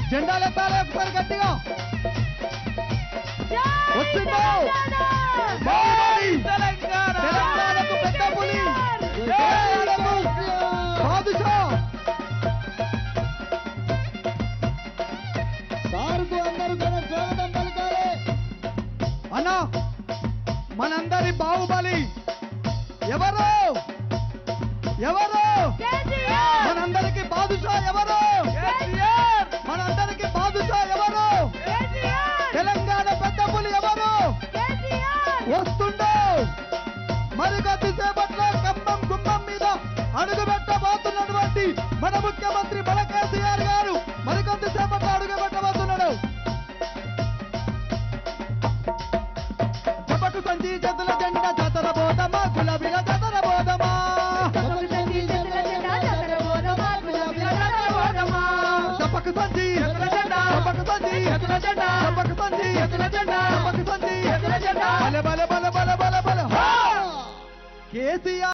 జెండాలు ఎత్తాలి ఒకసారి గట్టిగా వచ్చిందో బాయ్ తెలంగాణకు పెద్ద పులి తెలంగాణకు బాదుషా సార్కు అందరూ ఘన స్వాగతం పలకాలి అన్నా మనందరి బాహుబలి ఎవరు ఎవరు మనందరికి బాదుషా ఎవరు మనందరికి బాదుషా ఎవరు తెలంగాణ పెద్ద పులి ఎవరు వస్తుండో మరి కొద్దిసేపట్లో ఖమ్మం గుమ్మం మీద అడుగు పెట్టబోతున్నటువంటి మన ముఖ్యమంత్రి మన కేసీఆర్ గారు మరి కొద్దిసేపట్లో అడుగు పెట్టబోతున్నాడు చెప్పకు సంచి చేతుల జెండా జాతర బోధమా గులాబీల జాతర బోధమా చెప్పకు సంచి చెప్పకు సంచి చెప్పకు సంచి చెప్పకు సంచి బల బల బల బల బల బల కేసీఆర్